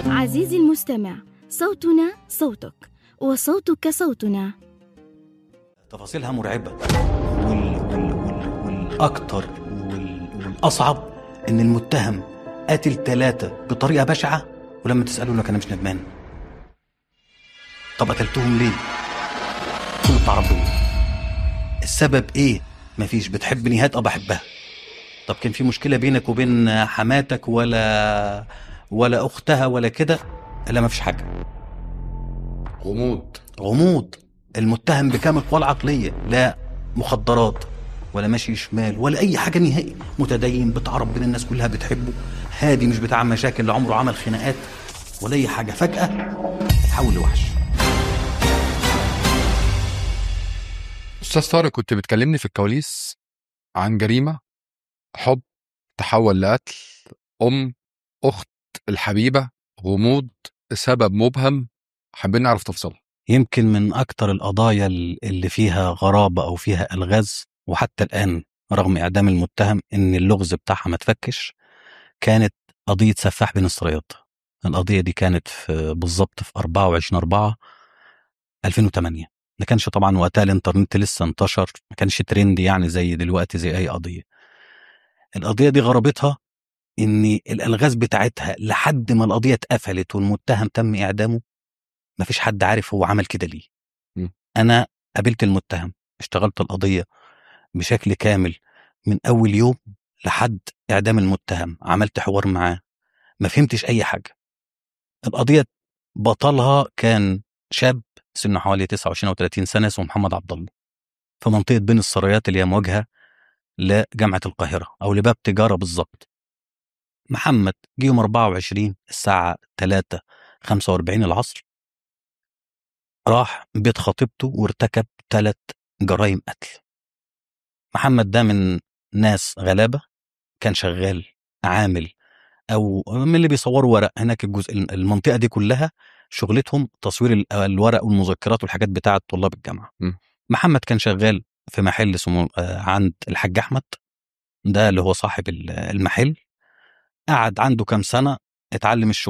عزيزي المستمع صوتنا صوتك وصوتك صوتنا تفاصيلها مرعبة وال... وال... وال... والأكتر وال... والأصعب إن المتهم قاتل ثلاثة بطريقة بشعة ولما تسأله لك أنا مش ندمان طب قتلتهم ليه؟ كله بتاع ربنا السبب إيه؟ مفيش بتحبني هات أه بحبها طب كان في مشكلة بينك وبين حماتك ولا ولا أختها ولا كده لا مفيش حاجة غموض غموض المتهم بكامل قوى العقلية لا مخدرات ولا ماشي شمال ولا أي حاجة نهائي متدين بتاع ربنا الناس كلها بتحبه هادي مش بتاع مشاكل لا عمره عمل خناقات ولا أي حاجة فجأة تحول لوحش استاذ طارق كنت بتكلمني في الكواليس عن جريمه حب تحول لقتل ام اخت الحبيبه غموض سبب مبهم حابين نعرف تفاصيلها يمكن من أكتر القضايا اللي فيها غرابة أو فيها ألغاز وحتى الآن رغم إعدام المتهم إن اللغز بتاعها ما تفكش كانت قضية سفاح بين السرايات القضية دي كانت في بالظبط في 24 4 2008 ما كانش طبعا وقتها الانترنت لسه انتشر ما كانش ترند يعني زي دلوقتي زي أي قضية القضية دي غرابتها إن الألغاز بتاعتها لحد ما القضية اتقفلت والمتهم تم إعدامه مفيش حد عارف هو عمل كده ليه م. انا قابلت المتهم اشتغلت القضيه بشكل كامل من اول يوم لحد اعدام المتهم عملت حوار معاه ما فهمتش اي حاجه القضيه بطلها كان شاب سنه حوالي 29 او 30 سنه اسمه محمد عبد الله في منطقه بين السرايات اللي هي مواجهه لجامعه القاهره او لباب تجاره بالظبط محمد جه يوم 24 الساعه 3 45 العصر راح بيت خطيبته وارتكب ثلاث جرائم قتل محمد ده من ناس غلابة كان شغال عامل أو من اللي بيصوروا ورق هناك الجزء المنطقة دي كلها شغلتهم تصوير ال- الورق والمذكرات والحاجات بتاعة طلاب الجامعة م. محمد كان شغال في محل اسمه آه، عند الحاج أحمد ده اللي هو صاحب ال- المحل قعد عنده كام سنة اتعلم الشغل